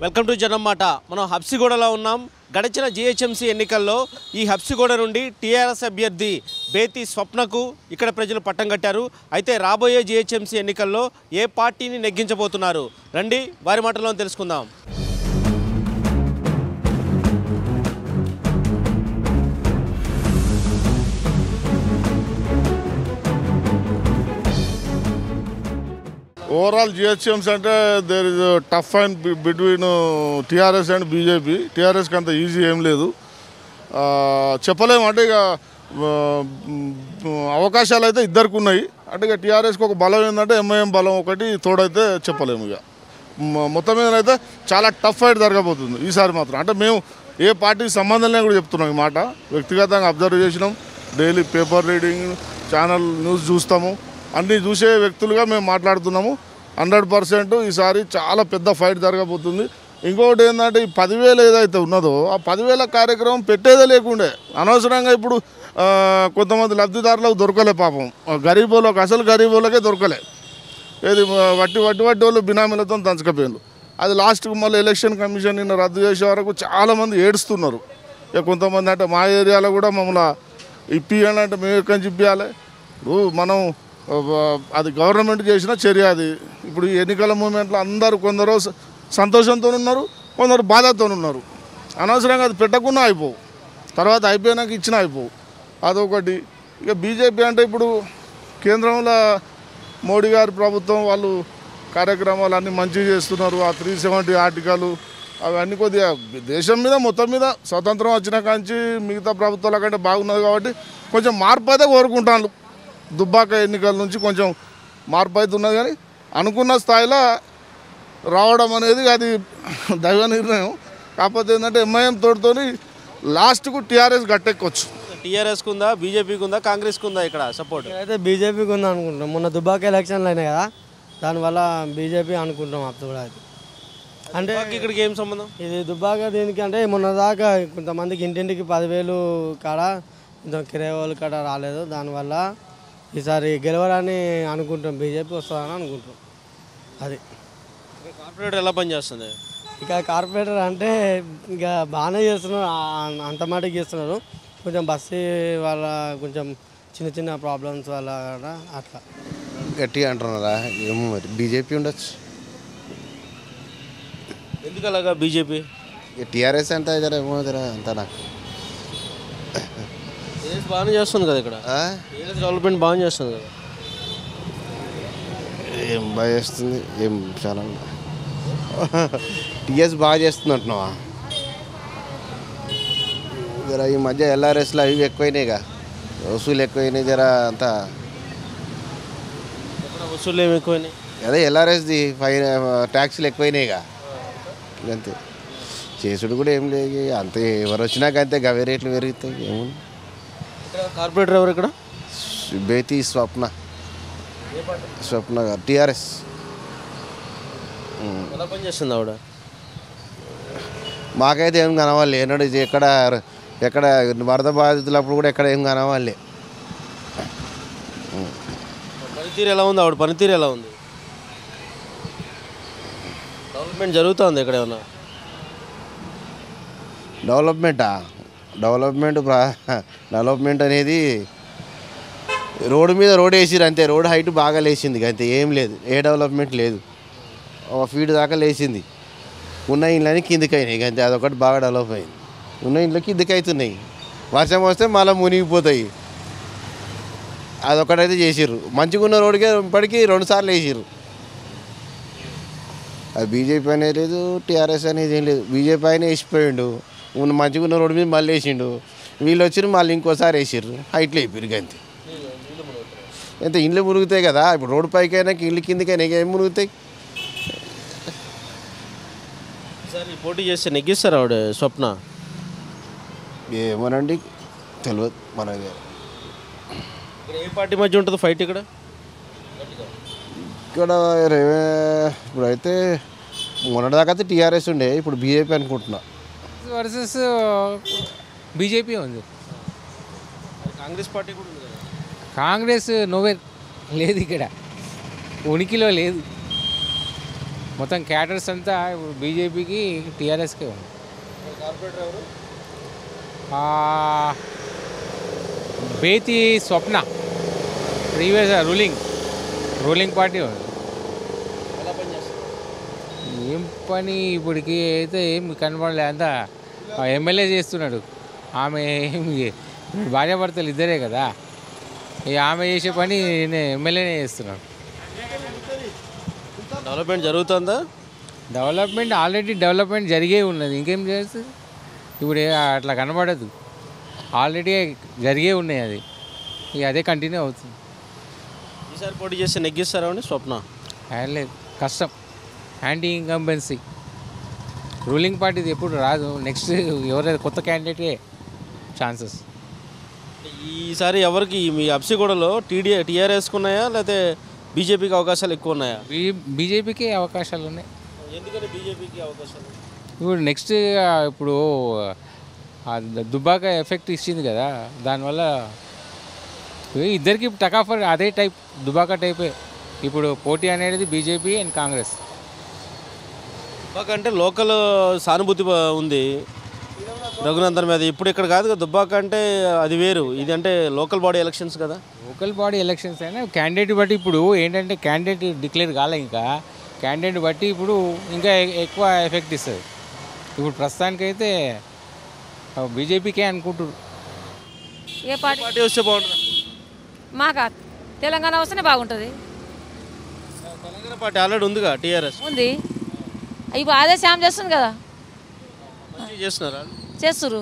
Welcome to జనం మాట మనం హబ్సిగూడలో ఉన్నాం గడిచిన జిహెచ్ఎంసీ ఎన్నికల్లో ఈ హబ్సిగూడ నుండి టీఆర్ఎస్ అభ్యర్థి బేతి స్వప్నకు ఇక్కడ ప్రజలు పట్టం కట్టారు అయితే రాబోయే జిహెచ్ఎంసీ ఎన్నికల్లో ఏ పార్టీని నెగ్గించబోతున్నారు రండి వారి మాటల్లో తెలుసుకుందాం ఓవరాల్ జిహెచ్ఎంస్ అంటే there is tough and between TRS and BJP టీఆర్ఎస్కి అంత ఈజీ ఏం లేదు ఆ, చెప్పలేము అంటే ఇక ఆ, మ్, అవకాశాలు అయితే ఇద్దరికి ఉన్నాయి అంటే ఇక టీఆర్ఎస్కి ఒక బలం ఏంటంటే ఎంఐఎం బలం ఒకటి తోడైతే చెప్పలేము ఇక మ- మొత్తం మీద అయితే చాలా టఫ్ ఫైట్ జరగబోతుంది ఈసారి మాత్రం అంటే మేము ఏ పార్టీకి సంబంధం లేని కూడా చెప్తున్నాం ఈ మాట వ్యక్తిగతంగా అబ్జర్వ్ చేసినాం daily paper reading channel news చూస్తాము అన్నీ చూసే వ్యక్తులుగా మేము మాట్లాడుతున్నాము హండ్రెడ్ పర్సెంట్ ఈసారి చాలా పెద్ద ఫైట్ జరగబోతుంది ఇంకొకటి ఏంటంటే ఈ పదివేలు ఏదైతే ఉన్నదో ఆ పదివేల కార్యక్రమం పెట్టేదే లేకుండే అనవసరంగా ఇప్పుడు ఆ, కొంతమంది లబ్ధిదారులకు దొరకలే పాపం ఆ గరీబులకు అసలు గరీబులకే దొరకలే ఏది ఆ, వట్టి వట్టి వట్టి వాళ్ళు బినామీలతో దంచకపోయారు అది లాస్ట్కి మళ్ళీ ఎలక్షన్ కమిషన్ నిన్న రద్దు చేసే వరకు చాలామంది ఏడుస్తున్నారు ఇక కొంతమంది అంటే మా ఏరియాలో కూడా మమ్మల్ని ఇప్పియాలి అంటే మేము ఎక్కడి నుంచి ఇప్పియాలి ఇప్పుడు మనం ఆ, అది గవర్నమెంట్ చేసిన చర్య అది ఇప్పుడు ఈ ఎన్నికల మూమెంట్లో అందరూ కొందరు స- సంతోషంతో ఉన్నారు కొందరు బాధతో ఉన్నారు అనవసరంగా అది పెట్టకుండా అయిపోవు తర్వాత అయిపోయినాక ఇచ్చిన అయిపోవు అదొకటి ఇక బీజేపీ అంటే ఇప్పుడు కేంద్రంలో మోడీ గారి ప్రభుత్వం వాళ్ళు కార్యక్రమాలు అన్నీ మంచిగా చేస్తున్నారు ఆ త్రీ సెవెంటీ ఆర్టికల్ అవన్నీ కొద్దిగా దేశం మీద మొత్తం మీద స్వతంత్రం వచ్చిన కాంచి మిగతా ప్రభుత్వాల కంటే బాగున్నది కాబట్టి కొంచెం మార్పు అయితే కోరుకుంటాను దుబ్బాక ఎన్నికల నుంచి కొంచెం మార్పు అయితే ఉన్నది కానీ అనుకున్న స్థాయిలో రావడం అనేది అది దైవ నిర్ణయం కాకపోతే ఏంటంటే ఎంఐఎం తోడుతోని లాస్ట్కు టీఆర్ఎస్ గట్టెక్కొచ్చు టీఆర్ఎస్కి ఉందా బీజేపీకి ఉందా కాంగ్రెస్కి ఉందా ఇక్కడ సపోర్ట్ అయితే బీజేపీకి ఉంది అనుకుంటున్నాం మొన్న దుబాక ఎలక్షన్లు అయినాయి కదా దానివల్ల బీజేపీ అనుకుంటున్నాం అప్పుడు కూడా అది అంటే ఇక్కడికి ఏం సంబంధం ఇది దుబ్బాక దీనికి అంటే మొన్న దాకా కొంతమందికి ఇంటింటికి పదివేలు కాడ కొంచెం కిరాయి వాళ్ళు కాడ రాలేదు దానివల్ల ఈసారి గెలవడాన్ని అనుకుంటాం బీజేపీ వస్తుందని అనుకుంటాం అది కార్పొరేటర్ ఎలా పనిచేస్తుంది ఇక కార్పొరేటర్ అంటే ఇక బాగానే చేస్తున్నారు ఆ- అంత మటుకు చేస్తున్నారు కొంచెం బస్సు వాళ్ళ కొంచెం చిన్న చిన్న ప్రాబ్లమ్స్ వల్ల కూడా అట్లా గట్టిగా అంటున్నారా ఏమో మరి బీజేపీ ఉండొచ్చు ఎందుకు అలాగా బీజేపీ టీఆర్ఎస్ అంటే జర ఏమో జర అంత నాకు టీఆర్ఎస్ బాగానే చేస్తుంది కదా ఇక్కడ ఆ? టీఆర్ఎస్ డెవలప్మెంట్ బాగా చేస్తుంది కదా ఏం బాగా చేస్తుంది ఏం చాలా టీఎస్ బాగా చేస్తుంది అంటున్నావా జర ఈ మధ్య ఎల్ఆర్ఎస్లో అవి ఎక్కువైనాయిగా వసూలు ఎక్కువైనాయి జర అంతా ఇక్కడ వసూళ్ళు ఏమి ఎక్కువైనాయి అదే ఎల్ఆర్ఎస్ది ఫైన్ ట్యాక్స్లు ఎక్కువైనాయిగా అంతే చేసుడు కూడా ఏం లేదు అంతే ఎవరు వచ్చినాక అంతే గవే రేట్లు పెరుగుతాయి ఏముంది ఇక్కడ కార్పొరేటర్ ఎవరు ఇక్కడ బేతి స్వప్న స్వప్న గారు టీఆర్ఎస్ ఎలా పనిచేస్తుంది ఆవిడ మాకైతే ఏం కనవాలి ఏనాడు ఇది ఎక్కడ ఎక్కడ వరద బాధితులప్పుడు కూడా ఎక్కడ ఏం కనవాలి పనితీరు ఎలా ఉంది ఆవిడ పనితీరు ఎలా ఉంది డెవలప్మెంట్ జరుగుతుంది ఇక్కడ ఏమన్నా డెవలప్మెంటా డెవలప్మెంట్ ప్రా డెవలప్మెంట్ అనేది రోడ్డు మీద రోడ్ వేసిరు అంతే రోడ్ హైట్ బాగా లేచింది అంతే ఏం లేదు ఏ డెవలప్మెంట్ లేదు ఒక ఫీట్ దాకా లేచింది ఉన్న ఇండ్లని కిందికి అయినాయి అంతే అదొకటి బాగా డెవలప్ అయింది ఉన్న ఇండ్లు కిందికి అవుతున్నాయి వర్షం వస్తే మళ్ళీ మునిగిపోతాయి అదొకటైతే చేసిర్రు మంచిగా ఉన్న రోడ్డుకే ఇప్పటికీ రెండు సార్లు వేసిర్రు అది బీజేపీ అనేది లేదు టీఆర్ఎస్ అనేది ఏం లేదు బీజేపీ ఆయన వేసిపోయిండు ఉన్న మంచిగా ఉన్న రోడ్డు మీద మళ్ళీ వేసిండు వీళ్ళు వచ్చిన మళ్ళీ ఇంకోసారి వేసిర్రు హైట్లో అయిపోయారు అంతే ఎంత ఇండ్లు మురుగుతాయి కదా ఇప్పుడు రోడ్డు పైకైనా ఇల్లు కిందకైనా ఇక ఏం మురుగుతాయి ఈసారి పోటీ చేస్తే నెగ్గిస్తారు ఆవిడ స్వప్న ఏమోనండి తెలియదు మనకి ఇక్కడ ఏ పార్టీ మధ్య ఉంటుంది ఫైట్ ఇక్కడ ఇక్కడ రేవే ఇప్పుడైతే మొన్నటిదాకా అయితే టీఆర్ఎస్ ఉండే ఇప్పుడు బీజేపీ అనుకుంటున్నా వర్సెస్ బీజేపీ ఉంది కాంగ్రెస్ పార్టీ కూడా ఉంది కదా కాంగ్రెస్ నోవే లేదు ఇక్కడ ఉనికిలో లేదు మొత్తం క్యాటర్స్ అంతా ఇప్పుడు బీజేపీకి టీఆర్ఎస్కే ఉంది ఆ, Bethi Swapna previous ruling ruling party ఉంది ఏం పని ఇప్పటికి అయితే ఏం కనపడలే అంతా ఆ ఎమ్మెల్యే చేస్తున్నాడు ఆమె ఏమి భార్యాభర్తలు ఇద్దరే కదా ఈ ఆమె చేసే పని నేను ఎమ్మెల్యేనే చేస్తున్నాను డెవలప్మెంట్ జరుగుతుందా డెవలప్మెంట్ ఆల్రెడీ డెవలప్మెంట్ జరిగే ఉన్నది ఇంకేం చేస్తుంది ఇప్పుడు ఏ- అట్లా కనబడదు ఆల్రెడీ జరిగే ఉన్నాయి అది ఇక అదే కంటిన్యూ అవుతుంది ఈసారి పోటీ చేస్తే నెగ్గిస్తారా అండి స్వప్న ఏం లేదు కష్టం యాంటీ ఇన్కంబెన్సీ రూలింగ్ పార్టీది ఎప్పుడు రాదు నెక్స్ట్ ఎవరైతే కొత్త క్యాండిడేటే ఛాన్సెస్ ఈసారి ఎవరికి మీ అప్సిగూడలో టీడీ టీఆర్ఎస్కి ఉన్నాయా లేకపోతే బీజేపీకి అవకాశాలు ఎక్కువ ఉన్నాయా బీ బీజేపీకి అవకాశాలు ఉన్నాయి ఎందుకని బీజేపీకి అవకాశాలు ఇప్పుడు నెక్స్ట్ ఇప్పుడు ఆ దుబ్బాక ఎఫెక్ట్ ఇచ్చింది కదా దానివల్ల ఈ ఇద్దరికి టకాఫర్ అదే టైప్ దుబాక టైపే ఇప్పుడు పోటీ అనేది బీజేపీ అండ్ కాంగ్రెస్ దుబ్బాక అంటే లోకల్ సానుభూతి బ- ఉంది రఘునందన్ మీద ఇప్పుడు ఇక్కడ కాదు కదా దుబ్బాక అంటే అది వేరు ఇది అంటే లోకల్ బాడీ ఎలక్షన్స్ కదా లోకల్ బాడీ ఎలక్షన్స్ అయినా క్యాండిడేట్ బట్టి ఇప్పుడు ఏంటంటే క్యాండిడేట్ డిక్లేర్ కాలే ఇంకా క్యాండిడేట్ బట్టి ఇప్పుడు ఇంకా ఎ- ఎక్కువ ఎఫెక్ట్ ఇస్తుంది ఇప్పుడు ప్రస్తుతానికైతే బీజేపీకే అనుకుంటున్నారు ఏ పార్టీ పార్టీ వస్తే బాగుంటుంది మాకా తెలంగాణ వస్తేనే బాగుంటుంది తెలంగాణ పార్టీ ఆల్రెడీ ఉందిగా టీఆర్ఎస్ ఉంది ఇప్పుడు అదే శామ్ చేస్తుంది కదా మంచిగా చేస్తున్నారా చేస్తుర్రు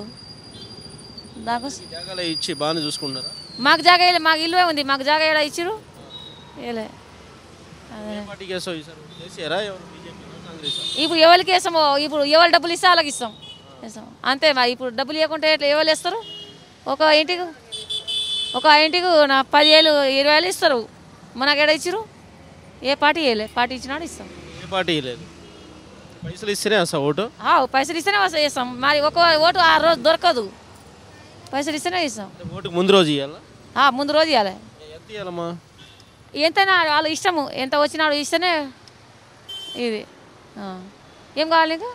నాకు జాగాలో ఇచ్చి బాగానే చూసుకుంటున్నారా మాకు జాగా వేయలే మాకు ఇల్లు ఉంది మాకు జాగా ఏడా ఇచ్చిరు ఏలే అదే ఏ పార్టీకి వేస్తావు ఈసారి కేసీఆరా ఎవరు బీజేపీ కాంగ్రెస్ ఇప్పుడు ఎవరికి వేస్తామో ఇప్పుడు ఎవరు డబ్బులు ఇస్తే వాళ్ళకి ఇస్తాం ఇస్తాం అంతే మా ఇప్పుడు డబ్బులు ఇవ్వకుంటే ఎట్లా ఎవరు వేస్తారు ఒక ఇంటికి ఒక ఇంటికి నా పదివేలు ఇరవై వేలు ఇస్తారు మనకు ఎడ ఇచ్చిరు ఏ పార్టీ వేయలే పార్టీ ఇచ్చినాడు ఇస్తాం ఏ పార్టీ లేదు పైసలు ఇస్తేనే వస్తా ఓటు ఆ, పైసలు ఇస్తేనే వస్తా చేస్తాం మరి ఒక ఓటు ఆ రోజు దొరకదు పైసలు ఇస్తేనే ఇస్తాం అంటే ఓటుకు ముందు రోజు ఇవ్వాలా ఆ, ముందు రోజు ఇవ్వాలి ఎంత ఇవ్వాలమ్మా ఎంతైనా వాళ్ళ ఇష్టము ఎంత వచ్చినాడు ఇస్తేనే ఇది ఆ. ఏం కావాలి ఇంకా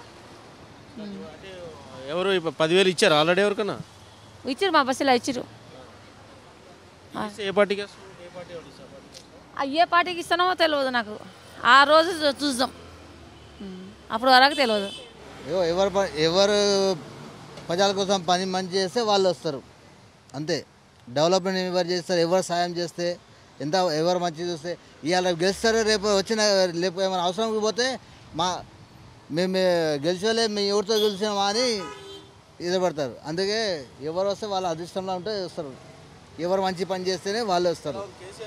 ఎవరు ఇప్పుడు పదివేలు ఇచ్చారు ఆల్రెడీ ఎవరికన్నా ఇచ్చిరు మా బస్సులో ఇచ్చిరు ఇస్తే ఏ పార్టీకి వేస్తావు? ఏ పార్టీ వాళ్ళు ఇస్తారు? ఆ ఏ పార్టీకి ఇస్తానో తెలియదు నాకు ఆ రోజు చూ- చూద్దాం ఉమ్. అప్పుడు వరకు తెలియదు ఎవ- ఎవరు ప- ఎవరు ప్రజల కోసం పని మంచి చేస్తే వాళ్ళు వస్తారు అంతే డెవలప్మెంట్ ఎవరు చేస్తారు ఎవరు సాయం చేస్తే ఎంత ఎవరు మంచి చూస్తే ఇవాళ గెలుస్తారు రేపు వచ్చిన రేపు ఏమైనా అవసరం పోతే మా మేము గెలిచోలే మేము ఎవరితో గెలిచామా అని ఇదపడతారు అందుకే ఎవరు వస్తే వాళ్ళ అదృష్టంలో ఉంటే వస్తారు ఎవరు మంచి పని చేస్తేనే వాళ్ళు వస్తారు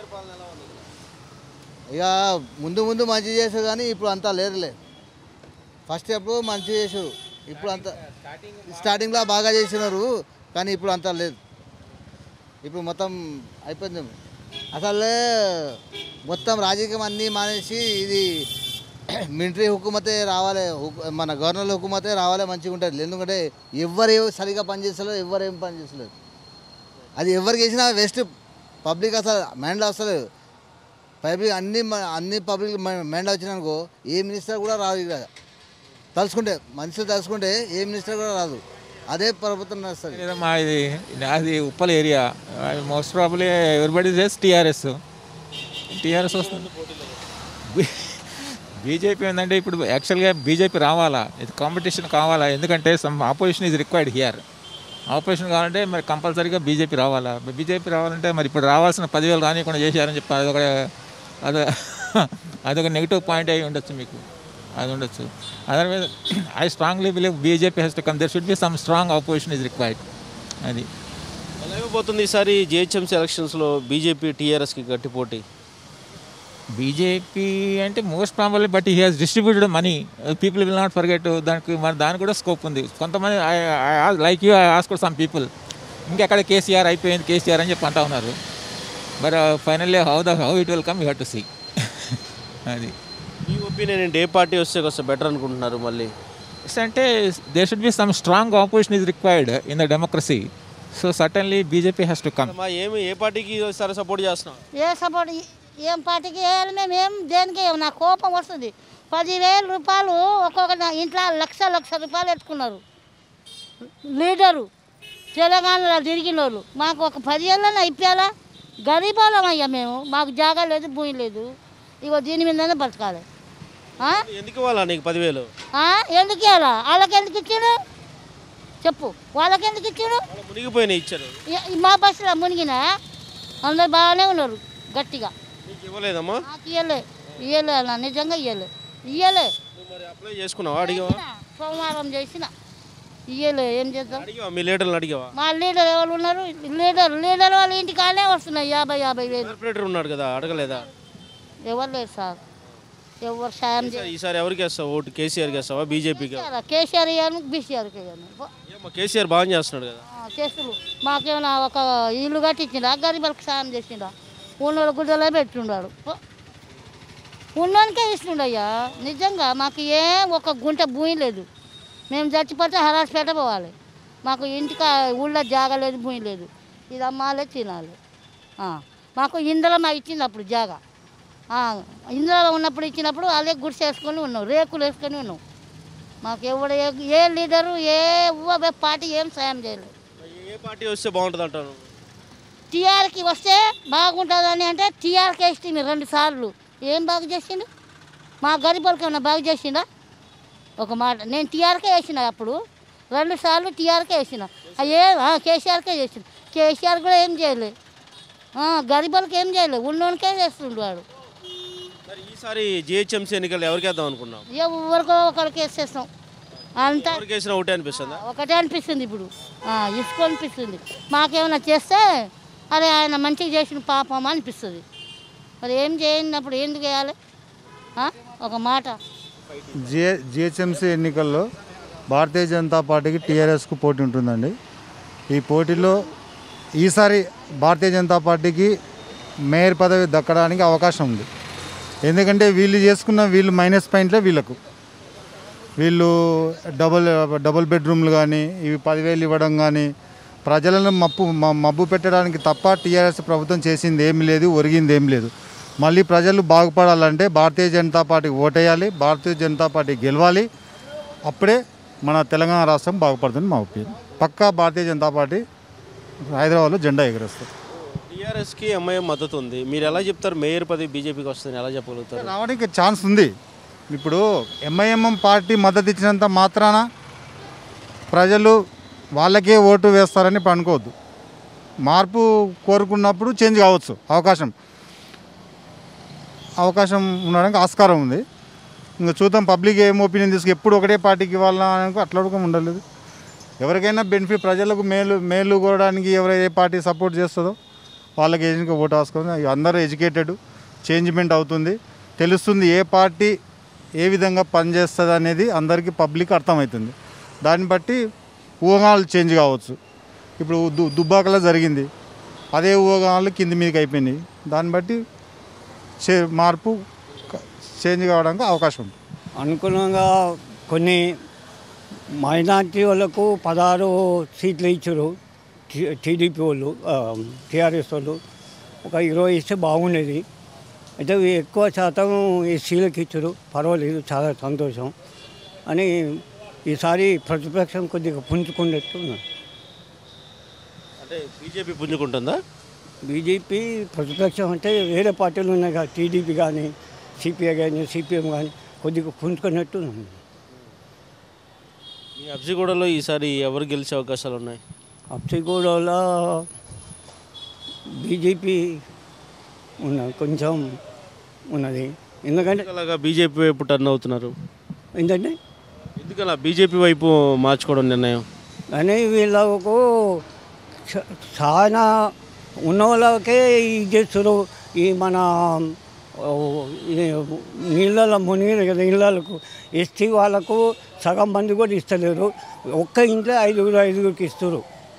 ఇక ముందు ముందు మంచి చేసారు కానీ ఇప్పుడు అంతా లేదులే ఫస్ట్ ఎప్పుడు మంచి చేసారు ఇప్పుడు అంత స్టార్టింగ్లో బాగా చేసినారు కానీ ఇప్పుడు అంతా లేదు ఇప్పుడు మొత్తం అయిపోయింది అసలు మొత్తం రాజకీయం అన్నీ మానేసి ఇది మిలిటరీ హుకుమతే రావాలి హుకు- మన గవర్నర్ హుకుమతే రావాలి మంచిగా ఉంటుంది ఎందుకంటే ఎవరు ఏ- సరిగా పనిచేస్తలేరు ఎవరు ఏం పని చేస్తలేరు అది ఎవరికి వేసినా వేస్ట్ పబ్లిక్ అసలు మైండ్లో వస్తలేదు పబ్లిక్ అన్ని మ- అన్ని పబ్లిక్ మైండ్ వచ్చినానుకో ఏ మినిస్టర్ కూడా రాదు ఇక్కడ తలుచుకుంటే మనుషులు తలుచుకుంటే ఏ మినిస్టర్ కూడా రాదు అదే ప్రభుత్వం నడుస్తుంది లేదమ్మా ఇది అది ఉప్పల్ ఏరియా మోస్ట్ ప్రాబ్లీ ఎవరిబడి చేసి టీఆర్ఎస్ టీఆర్ఎస్ వస్తుంది బీజేపీ ఏంటంటే ఇప్పుడు యాక్చువల్గా బీజేపీ రావాలా ఇది కాంపిటీషన్ కావాలా ఎందుకంటే some opposition is required here opposition కావాలంటే మరి కంపల్సరీగా బీజేపీ రావాలా బీజేపీ రావాలంటే మరి ఇప్పుడు రావాల్సిన పదివేలు రానియకుండా చేశారని చెప్పి అదొక అదొక అదొక నెగిటివ్ పాయింట్ అయి ఉండొచ్చు మీకు అది ఉండొచ్చు అదర్ మీద I strongly believe BJP has to come there should be some strong opposition is required అది ఎలా ఇవ్వబోతుంది ఈసారి జిహెచ్ఎంసీ ఎలక్షన్స్లో బీజేపీ టీఆర్ఎస్కి గట్టి పోటీ బీజేపీ అంటే most probably but he has distributed money people will not forget దానికి మరి దానికి కూడా స్కోప్ ఉంది కొంతమంది like you I ask some people ఇంకెక్కడ కేసీఆర్ అయిపోయింది కేసీఆర్ అని చెప్పి అంటా ఉన్నారు but finally how the how it will come you have to see అది మీ ఒపీనియన్ ఏంటి ఏ పార్టీ వస్తే కొంచెం బెటర్ అనుకుంటున్నారు మళ్ళీ Yes, అంటే there should be some strong opposition is required in the democracy so suddenly BJP has to come మా ఏమి ఏ పార్టీకి సరే సపోర్ట్ చేస్తున్నాం ఏ సపోర్ట్ ఏం పార్టీకి వేయాలి మేము ఏం దేనికి వేయం నాకు కోపం వస్తుంది పదివేల రూపాయలు ఒక్కొక్క దా- ఇంట్లో లక్ష లక్ష రూపాయలు ఎత్తుకున్నారు లీడరు తెలంగాణలో తిరిగిన వాళ్ళు మాకు ఒక పది ఏళ్ళని అయిపోయాలా గరీబాలం అయ్యా మేము మాకు జాగా లేదు భూమి లేదు ఇగో దీని మీదనే బతకాలి ఆ? ఎందుకు ఇవ్వాలా నీకు పదివేలు ఆ? ఎందుకు ఇవ్వాలా వాళ్ళకి ఎందుకు ఇచ్చాడు చెప్పు వాళ్ళకి ఎందుకు ఇచ్చాడు వాళ్ళు మునిగిపోయినాయి ఇచ్చారు ఈ- ఈ మా బస్సులో మునిగిన అందరు బాగానే ఉన్నారు గట్టిగా నీకు ఇవ్వలేదమ్మా నాకు ఇయ్యలే ఇయ్యలే అన్న నిజంగా ఇయ్యలే ఇయ్యలే నువ్వు మరి అప్లై చేసుకున్నావా అడిగావా సోమవారం చేసిన ఇయ్యలే ఏం చేద్దాం అడిగావా మీ లీడర్ని అడిగావా మా లీడర్ ఎవరు ఉన్నారు లీడర్ లీడర్ వాళ్ళ ఇంటికానే వస్తున్నాయి యాభై యాభై వేలు కార్పొరేటర్ ఉన్నాడు కదా అడగలేదా ఎవరు లేరు సార్ ఎవరు సాయం ఈసారి- ఈసారి ఎవరికి వేస్తావు ఓటు కేసీఆర్కి వేస్తావా బీజేపీకి చేయాలి కేసీఆర్ ఇయ్యాను బీసీఆర్కి ఇయ్యాను ఏమ్మా కేసీఆర్ బాగా చేస్తున్నాడు కదా చేస్తున్నారు మాకేమైనా ఒక ఇల్లు కట్టించిండా గరీబులకు సాయం చేసిండా ఉన్నోళ్ళు గుడ్డలే పెట్టుండాడు ఉన్నోనికే ఇస్తుండయ్యా నిజంగా మాకు ఏం ఒక గుంట భూమి లేదు మేము చచ్చిపోతే హరాస్పేట పోవాలి మాకు ఇంటికి ఊళ్ళో జాగా లేదు భూమి లేదు ఇది అమ్మాలే తినాలి ఆ, మాకు ఇందులో మా ఇచ్చింది అప్పుడు జాగా ఆ, ఇందులో ఉన్నప్పుడు ఇచ్చినప్పుడు అదే గుడిసె వేసుకొని ఉన్నాం రేకులు వేసుకొని ఉన్నాం మాకు ఎవడు ఏ- ఏ లీడరు ఏ ఊవ పార్టీ ఏం సాయం చేయలేదు ఏ పార్టీ వస్తే బాగుంటుంది అంటాను టీఆర్కి వస్తే బాగుంటుందని అంటే టీఆర్కి వేసింది రెండు సార్లు ఏం బాగు చేసిండు మా గరీబులకి ఏమన్నా బాగు చేసిండా ఒక మాట నేను టీఆర్కే వేసిన అప్పుడు రెండు సార్లు టీఆర్కే వేసిన అయ్యే కేసీఆర్కే చేసిన కేసీఆర్ కూడా ఏం చేయలే ఆ, గరీబులకి ఏం చేయలే ఉన్నోనికే చేస్తుండు వాడు మరి ఈసారి జిహెచ్ఎంసీ ఎన్నికలు ఎవరికి వేద్దాం అనుకున్నాం ఎవరికో ఒకరికి వేసేస్తాం అంతా ఎవరికి వేసినా ఒకటే అనిపిస్తుందా ఒకటే అనిపిస్తుంది ఇప్పుడు ఆ, ఇసుక అనిపిస్తుంది మాకేమైనా చేస్తే అరే ఆయన మంచిగా చేసిన పాపం అనిపిస్తుంది మరి ఏం చేయనప్పుడు ఎందుకు వేయాలి ఆ? ఒక మాట జిహె జిహెచ్ఎంసీ ఎన్నికల్లో భారతీయ జనతా పార్టీకి టీఆర్ఎస్కు పోటీ ఉంటుందండి ఈ పోటీలో ఈసారి భారతీయ జనతా పార్టీకి మేయర్ పదవి దక్కడానికి అవకాశం ఉంది ఎందుకంటే వీళ్ళు చేసుకున్న వీళ్ళు మైనస్ పాయింట్లే వీళ్ళకు వీళ్ళు డబుల్ డబుల్ బెడ్రూమ్లు కానీ ఇవి పదివేలు ఇవ్వడం కానీ ప్రజలను మప్పు మ- మబ్బు పెట్టడానికి తప్ప టీఆర్ఎస్ ప్రభుత్వం చేసింది ఏమీ లేదు ఒరిగింది ఏం లేదు మళ్ళీ ప్రజలు బాగుపడాలంటే భారతీయ జనతా పార్టీకి ఓటేయాలి భారతీయ జనతా పార్టీ గెలవాలి అప్పుడే మన తెలంగాణ రాష్ట్రం బాగుపడుతుంది మా ఒపీనియన్ పక్కా భారతీయ జనతా పార్టీ హైదరాబాద్లో జెండా ఎగరేస్తారు టీఆర్ఎస్కి ఎంఐఎం మద్దతు ఉంది మీరు ఎలా చెప్తారు మేయర్ పదవి బీజేపీకి వస్తుందని ఎలా చెప్పగలుగుతారు రావడానికి ఛాన్స్ ఉంది ఇప్పుడు ఎంఐఎంఎం పార్టీ మద్దతు ఇచ్చినంత మాత్రాన ప్రజలు వాళ్ళకే ఓటు వేస్తారని ఇప్పుడు అనుకోవద్దు మార్పు కోరుకున్నప్పుడు చేంజ్ కావచ్చు అవకాశం అవకాశం ఉండడానికి ఆస్కారం ఉంది ఇంకా చూద్దాం పబ్లిక్ ఏం ఒపీనియన్ తీసుకు ఎప్పుడు ఒకటే పార్టీకి ఇవ్వాలన్నా అనుకో అట్లా కూడా ఉండలేదు ఎవరికైనా బెనిఫిట్ ప్రజలకు మేలు మేలు కోరడానికి ఎవరైతే పార్టీ సపోర్ట్ చేస్తుందో వాళ్ళకి ఏజెంట్గా ఓటు వేసుకొని అందరూ ఎడ్యుకేటెడ్ చేంజ్మెంట్ అవుతుంది తెలుస్తుంది ఏ పార్టీ ఏ విధంగా పనిచేస్తుంది అనేది అందరికీ పబ్లిక్ అర్థమవుతుంది దాన్ని బట్టి ఊహాలు చేంజ్ కావచ్చు ఇప్పుడు దు దుబ్బాకలో జరిగింది అదే ఊహాలు కింది మీదకి అయిపోయినాయి దాన్ని బట్టి చే మార్పు క- చేంజ్ కావడానికి అవకాశం ఉంది అనుగుణంగా కొన్ని మైనార్టీ వాళ్ళకు పదహారు సీట్లు ఇచ్చారు టీ- టీడీపీ వాళ్ళు టీఆర్ఎస్ వాళ్ళు ఒక ఇరవై ఇస్తే బాగుండేది అయితే ఇవి ఎక్కువ శాతం ఎస్సీలకు ఇచ్చారు పర్వాలేదు చాలా సంతోషం అని ఈసారి ప్రతిపక్షం కొద్దిగా పుంజుకున్నట్టు ఉన్నది. అంటే బీజేపీ పుంజుకుంటుందా బీజేపీ ప్రతిపక్షం అంటే వేరే పార్టీలు ఉన్నాయి కదా టీడీపీ కానీ సిపిఐ కానీ సిపిఎం కానీ కొద్దిగా పుంజుకున్నట్టు ఉంది. మీ అబ్జిగూడలో ఈసారి ఎవరు గెలిచే అవకాశాలు ఉన్నాయి అప్సిగూడలో బీజేపీ ఉన్న కొంచెం ఉన్నది ఎందుకంటే అలాగా బీజేపీ వైపు టర్న్ అవుతున్నారు ఏంటంటే ఎందుకలా బీజేపీ వైపు మార్చుకోవడం నిర్ణయం కానీ వీళ్ళకు చ- చాలా ఉన్న వాళ్ళకే ఇది చేస్తారు ఈ మన ఓ, ఈ నీళ్ళలో మునిగిన కదా ఇళ్ళకు ఎస్టీ వాళ్ళకు సగం మంది కూడా ఇస్తలేరు ఒక్క ఇంట్లో ఐదుగురు ఐదుగురికి ఇస్తారు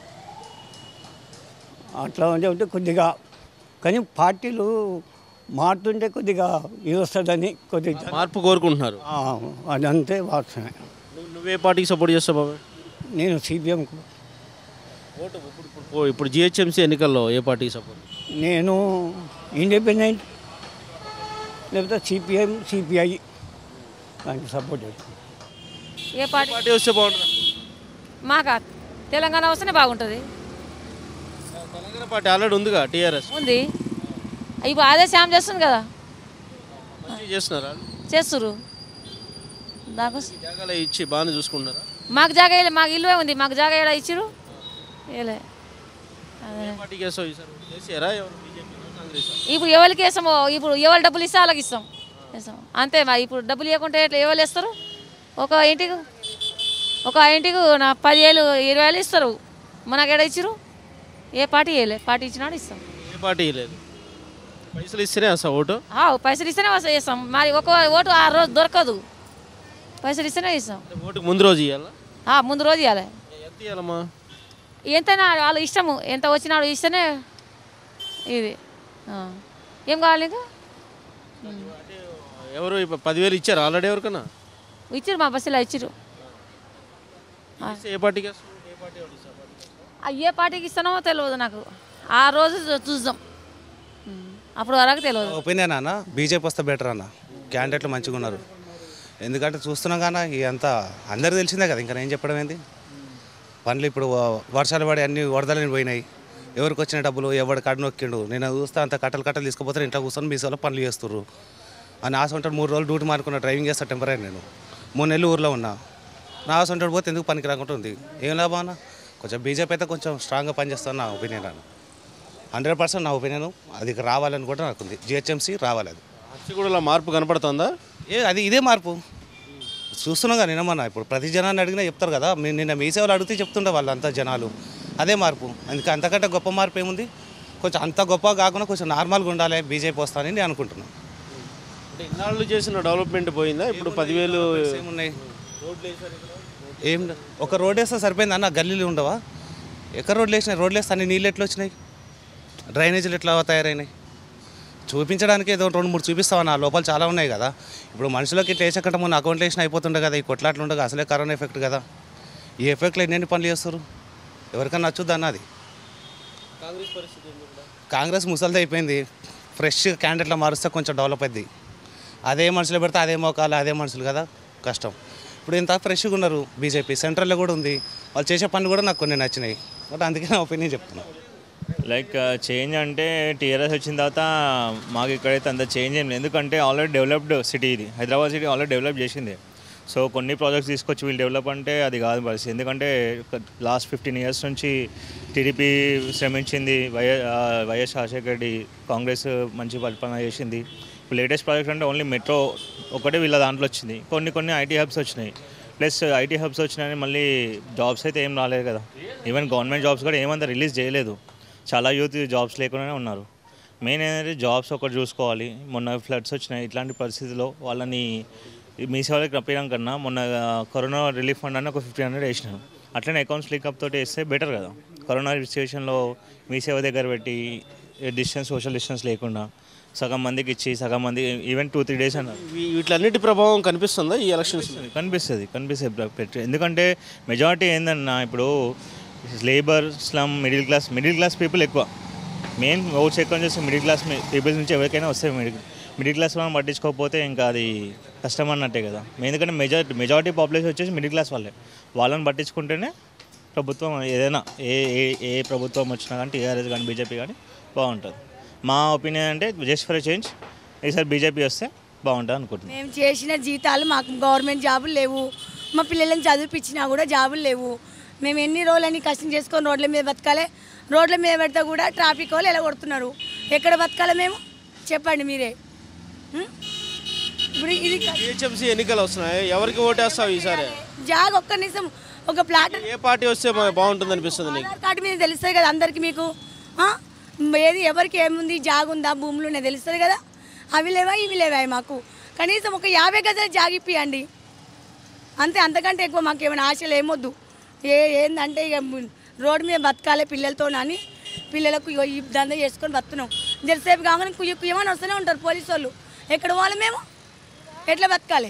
అట్లా ఉంటే ఉంటే కొద్దిగా కానీ పార్టీలు మారుతుంటే కొద్దిగా ఇది వస్తుందని కొద్దిగా మార్పు కోరుకుంటున్నారు ఆ, అదంతే వాడుతున్నాయి నువ్వు నువ్వే పార్టీకి సపోర్ట్ చేస్తావు బాబాయ్ నేను సిపిఎంకు ఓటు ఇప్పుడు ఇప్పుడు ఇప్పుడు జిహెచ్ఎంసీ ఎన్నికల్లో ఏ పార్టీకి సపోర్ట్ నేను ఇండిపెండెంట్ లేకపోతే సిపిఎం సిపిఐ దానికి సపోర్ట్ చేస్తాం ఏ పార్టీ పార్టీ వస్తే బాగుంటుంది మాకా తెలంగాణ వస్తేనే బాగుంటుంది తెలంగాణ పార్టీ ఆల్రెడీ ఉందిగా టీఆర్ఎస్ ఉంది ఇప్పుడు అదే శామ్ చేస్తుంది కదా మంచిగా చేస్తున్నారా చేస్తురు నాకు జాగాలో ఇచ్చి బాగానే చూసుకుంటున్నారా మాకు జాగా వేయలే మాకు ఇల్లు ఉంది మాకు జాగా ఏడా ఇచ్చిరు వేయలే అదే ఏ పార్టీకి వేస్తావు ఈసారి కేసీఆరా ఎవరు బీజేపీ కాంగ్రెస్ ఇప్పుడు ఎవరికి వేస్తామో ఇప్పుడు ఎవరు డబ్బులు ఇస్తే వాళ్ళకి ఇస్తాం ఇస్తాం అంతే మా ఇప్పుడు డబ్బులు ఇవ్వకుంటే ఎట్లా ఎవరు ఇస్తారు ఒక ఇంటికి ఒక ఇంటికి నా పదివేలు ఇరవై వేలు ఇస్తారు మనకు ఎక్కడ ఇచ్చిరు ఏ పార్టీ వేయలే పార్టీ ఇచ్చినాడు ఇస్తాం ఏ పార్టీ లేదు పైసలు ఇస్తేనే వస్తా ఓటు ఆ, పైసలు ఇస్తేనే వస్తా చేస్తాం మరి ఒక ఓటు ఆ రోజు దొరకదు పైసలు ఇస్తేనే ఇస్తాం అంటే ఓటుకు ముందు రోజు ఇవ్వాలా ఆ, ముందు రోజు ఇవ్వాలి ఎంత ఇవ్వాలమ్మా ఎంతైనా వాళ్ళ ఇష్టము ఎంత వచ్చినాడు ఇస్తేనే ఇది ఆ. ఏం కావాలి ఇంకా ఎవరు ఇప్పుడు పదివేలు ఇచ్చారు ఆల్రెడీ ఎవరికన్నా ఇచ్చిరు మా బస్సులో ఇచ్చిరు ఇస్తే ఏ పార్టీకి వేస్తావు ఏ పార్టీ వాళ్ళు ఇస్తారు ఆ ఏ పార్టీకి ఇస్తానో తెలియదు నాకు ఆ రోజు చూ- చూద్దాం ఉమ్. అప్పుడు వరకు తెలియదు ఒపీనియన్ అన్న బీజేపీ వస్తే బెటర్ అన్న క్యాండిడేట్లు మంచిగా ఉన్నారు ఎందుకంటే చూస్తున్నాం కానీ అంత అందరికి తెలిసిందే కదా ఇంకా నేను చెప్పడం ఏంది పనులు ఇప్పుడు వ- వర్షాలు పడి అన్ని వరదలని పోయినాయి ఎవరికి వచ్చిన డబ్బులు ఎవడు కడు నొక్కిండు నేను చూస్తే అంత కట్టలు కట్టలు తీసుకుపోతే ఇంట్లో కూర్చొని మీ సోలో పనులు చేస్తుర్రు అని ఆశ ఉంటాడు మూడు రోజులు డ్యూటీ మానుకున్న డ్రైవింగ్ చేస్తా టెంపరీ నేను మూడు నెలలు ఊర్లో ఉన్నా నా ఆశ ఉంటాడు పోతే ఎందుకు పనికి రాకుండా ఉంది ఏం లాభం అన్న కొంచెం బీజేపీ అయితే కొంచెం స్ట్రాంగ్గా పనిచేస్తాను నా ఒపీనియన్ అన్న హండ్రెడ్ పర్సెంట్ నా ఒపీనియన్ అది రావాలని కూడా నాకుంది జిహెచ్ఎంసీ రావాలి అది హర్సిగూడలో మార్పు కనపడుతుందా ఏ అది ఇదే మార్పు చూస్తున్నాం కదా నిన్న ఇప్పుడు ప్రతి జనాన్ని అడిగినా చెప్తారు కదా మీ నిన్న మీ సేవలు అడిగితే చెప్తుండే వాళ్ళు అంతా జనాలు అదే మార్పు అందుకే అంతకంటే గొప్ప మార్పు ఏముంది కొంచెం అంత గొప్ప కాకుండా కొంచెం నార్మల్గా ఉండాలి బీజేపీ వస్తానని నేను అనుకుంటున్నాను అంటే ఇన్నాళ్ళు చేసిన డెవలప్మెంట్ పోయిందా ఇప్పుడు పదివేలు ఏమున్నాయి ఏం ఒక రోడ్ వేస్తే సరిపోయింది అన్న గల్లీలు ఉండవా ఎక్కడ రోడ్లు వేసినాయి రోడ్లు వేస్తే అన్ని నీళ్ళు ఎట్లా వచ్చినాయి డ్రైనేజీలు ఎట్లా తయారైనాయి చూపించడానికి ఏదో రెండు మూడు చూపిస్తావా ఆ లోపాలు చాలా ఉన్నాయి కదా ఇప్పుడు మనుషులకి ఇట్లా వేసకంటే మొన్న అకౌంట్లో వేసిన అయిపోతుండే కదా ఈ కొట్లాట్లు ఉండగా అసలే కరోనా ఎఫెక్ట్ కదా ఈ ఎఫెక్ట్లో ఎన్ని పనులు చేస్తారు ఎవరికైనా నచ్చుద్ది అన్న అది కాంగ్రెస్ పరిస్థితి ఏంది ఇక్కడ? కాంగ్రెస్ ముసలిది అయిపోయింది ఫ్రెష్ క్యాండిడేట్లో మారుస్తే కొంచెం డెవలప్ అయింది అదే మనుషులు పెడితే అదే మోకాలు అదే మనుషులు కదా కష్టం ఇప్పుడు ఇంత ఫ్రెష్గా ఉన్నారు బీజేపీ సెంట్రల్లో కూడా ఉంది వాళ్ళు చేసే పనులు కూడా నాకు కొన్ని నచ్చినాయి బట్ అందుకే నా ఒపీనియన్ చెప్తున్నాను లైక్ చేంజ్ అంటే టీఆర్ఎస్ వచ్చిన తర్వాత మాకు ఇక్కడైతే అంత చేంజ్ ఏం లేదు ఎందుకంటే ఆల్రెడీ డెవలప్డ్ సిటీ ఇది హైదరాబాద్ సిటీ ఆల్రెడీ డెవలప్ చేసింది సో కొన్ని ప్రాజెక్ట్స్ తీసుకొచ్చి వీళ్ళు డెవలప్ అంటే అది కాదు పరిస్థితి ఎందుకంటే లాస్ట్ ఫిఫ్టీన్ ఇయర్స్ నుంచి టీడీపీ శ్రమించింది వైఎస్ వైఎస్ రాజశేఖర రెడ్డి కాంగ్రెస్ మంచి పరిపాలన చేసింది ఇప్పుడు లేటెస్ట్ ప్రాజెక్ట్ అంటే ఓన్లీ మెట్రో ఒకటే వీళ్ళ దాంట్లో వచ్చింది కొన్ని కొన్ని ఐటీ హబ్స్ వచ్చినాయి ప్లస్ ఐటీ హబ్స్ వచ్చినాయని మళ్ళీ జాబ్స్ అయితే ఏం రాలేదు కదా ఈవెన్ గవర్నమెంట్ జాబ్స్ కూడా ఏమంత రిలీజ్ చేయలేదు చాలా యూత్ జాబ్స్ లేకుండానే ఉన్నారు మెయిన్ ఏంటంటే జాబ్స్ ఒకటి చూసుకోవాలి మొన్న ఫ్లడ్స్ వచ్చినాయి ఇట్లాంటి పరిస్థితుల్లో వాళ్ళని మీ సేవలకు రప్పించడం కన్నా మొన్న కరోనా రిలీఫ్ ఫండ్ అని ఒక ఫిఫ్టీ హండ్రెడ్ వేసినాను అట్లనే అకౌంట్స్ లింకప్ తోటి వేస్తే బెటర్ కదా కరోనా సిచ్యువేషన్లో మీ సేవ దగ్గర పెట్టి డిస్టెన్స్ సోషల్ డిస్టెన్స్ లేకుండా సగం మందికి ఇచ్చి సగం మంది ఈవెన్ టూ త్రీ డేస్ అన్నారు వీ- వీటిలన్నిటి ప్రభావం కనిపిస్తుందా ఈ ఎలక్షన్స్ కనిపిస్తుంది కనిపిస్తుంది ప్ర- పెట్టి- ఎందుకంటే మెజారిటీ ఏందన్నా ఇప్పుడు labour slum middle class middle class people ఎక్కువ మెయిన్ ఓట్స్ ఎక్కువ చేస్తే మిడిల్ క్లాస్ పీపుల్స్ నుంచి ఎవరికైనా వస్తాయి మిడిల్ మిడిల్ క్లాస్ వాళ్ళని పట్టించుకోకపోతే ఇంకా అది కష్టం అన్నట్టే కదా ఎందుకంటే మెజారిటీ మెజారిటీ పాపులేషన్ వచ్చేసి మిడిల్ క్లాస్ వాళ్ళే వాళ్ళని పట్టించుకుంటేనే ప్రభుత్వం ఏదైనా ఏ ఏ ఏ ప్రభుత్వం వచ్చినా కానీ టీఆర్ఎస్ కానీ బీజేపీ కానీ బాగుంటుంది మా ఒపీనియన్ అంటే జస్ట్ ఫర్ చేంజ్ ఈసారి బీజేపీ వస్తే బాగుంటుంది అనుకుంటున్నాను మేము చేసిన జీతాలు మాకు గవర్నమెంట్ జాబులు లేవు మా పిల్లలను చదివిపించినా కూడా జాబులు లేవు మేము ఎన్ని రోజులని కష్టం చేసుకొని రోడ్ల మీద బతకాలి రోడ్ల మీద పెడితే కూడా ట్రాఫిక్ వాళ్ళు ఎలా కొడుతున్నారు ఎక్కడ బతకాలి మేము చెప్పండి మీరే ఉం? ఇప్పుడు ఇది జిహెచ్ఎంసీ ఎన్నికలు వస్తున్నాయి ఎవరికి ఓటేస్తావు ఈసారి జాగ్ ఒక్క నిమిషం ఒక ప్లాట్ ఏ పార్టీ వస్తే మా- బాగుంటుంది అనిపిస్తుంది నీకు ఆధార్ కార్డు మీద తెలుస్తుంది కదా అందరికి మీకు ఆ? ఏది ఎవరికి ఏముంది జాగ్ ఉందా భూములు ఉన్నాయి తెలుస్తుంది కదా అవి లేవా ఇవి లేవా మాకు కనీసం ఒక యాభై గజాలు జాగిపియండి అంతే అంతకంటే ఎక్కువ మాకు ఏమైనా ఆశలు ఏమొద్దు ఏ ఏందంటే ఇక ము- రోడ్డు మీద బతకాలి పిల్లలతో అని పిల్లలకు ఇగో ఈ దంద చేసుకొని బతున్నాం జరసేపు కాగానే కుయ్య కుయ్యమని వస్తూనే ఉంటారు పోలీసు వాళ్ళు ఎక్కడ పోవాలి మేము ఎట్లా బతకాలి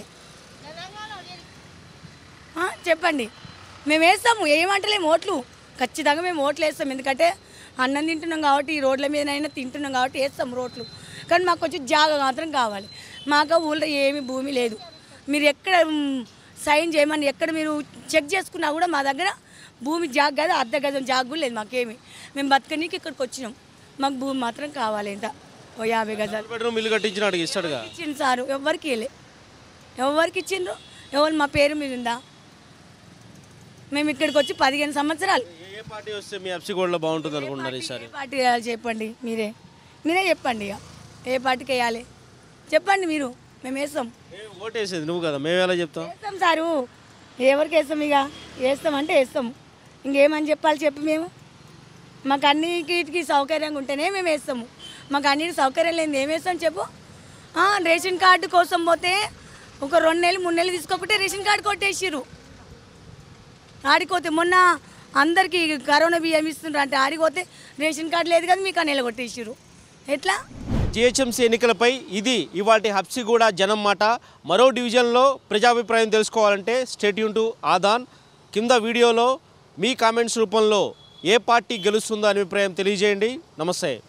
ఆ, చెప్పండి మేము వేస్తాము ఏమంటలేము ఓట్లు ఖచ్చితంగా మేము ఓట్లు వేస్తాం ఎందుకంటే అన్నం తింటున్నాం కాబట్టి ఈ రోడ్ల మీదనైనా తింటున్నాం కాబట్టి వేస్తాం రోడ్లు కానీ మాకు కొంచెం జాగ మాత్రం కావాలి మాకు ఊళ్ళో ఏమి భూమి లేదు మీరు ఎక్కడ మ్, సైన్ చేయమని ఎక్కడ మీరు చెక్ చేసుకున్నా కూడా మా దగ్గర భూమి జాగ్ కాదు అర్ధ గజం జాగ్ కూడా లేదు మాకేమి మేము బతకనీకి ఇక్కడికి వచ్చినాం మాకు భూమి మాత్రం కావాలి ఎంత ఓ యాభై గజాలు బెడ్రూమ్ ఇల్లు కట్టించినాడు ఇస్తాడుగా ఇచ్చిండు సారు ఎవరికి ఇవ్వలే ఎవరికి ఇచ్చిండ్రు ఎవరు మా పేరు మీద ఉందా మేము ఇక్కడికి వచ్చి పదిహేను సంవత్సరాలు ఏ పార్టీ వస్తే మీ హబ్సిగూడలో బాగుంటుంది అనుకుంటున్నారు ఈసారి ఏ పార్టీ వేయాలి చెప్పండి మీరే మీరే చెప్పండి ఇక ఏ పార్టీకి వేయాలి చెప్పండి మీరు మేము వేస్తాం ఓటు వేసేది నువ్వు కదా మేము ఎలా చెప్తాం వేస్తాం సారు ఎవరికి వేస్తాం ఇక వేస్తాం అంటే వేస్తాం ఇంకేమని చెప్పాలి చెప్పి మేము మాకు అన్నిటికి సౌకర్యంగా ఉంటేనే మేము వేస్తాము మాకు అన్నిటి సౌకర్యం లేని ఏం వేస్తాం చెప్పు ఆ, రేషన్ కార్డు కోసం పోతే ఒక రెండు నెలలు మూడు నెలలు తీసుకోకుంటే రేషన్ కార్డు కొట్టేసిర్రు ఆడిపోతే మొన్న అందరికీ కరోనా బియ్యం ఇస్తుండ్రు అంటే ఆడిపోతే రేషన్ కార్డు లేదు కదా మీకు ఆ నెల కొట్టేసిర్రు ఎట్లా జిహెచ్ఎంసీ ఎన్నికలపై ఇది ఇవాటి హబ్సిగూడ జనం మాట మరో డివిజన్లో ప్రజాభిప్రాయం తెలుసుకోవాలంటే స్టేట్యూన్ టు ఆదాన్ కింద వీడియోలో మీ కామెంట్స్ రూపంలో ఏ పార్టీ గెలుస్తుందో అనే అభిప్రాయం తెలియజేయండి నమస్తే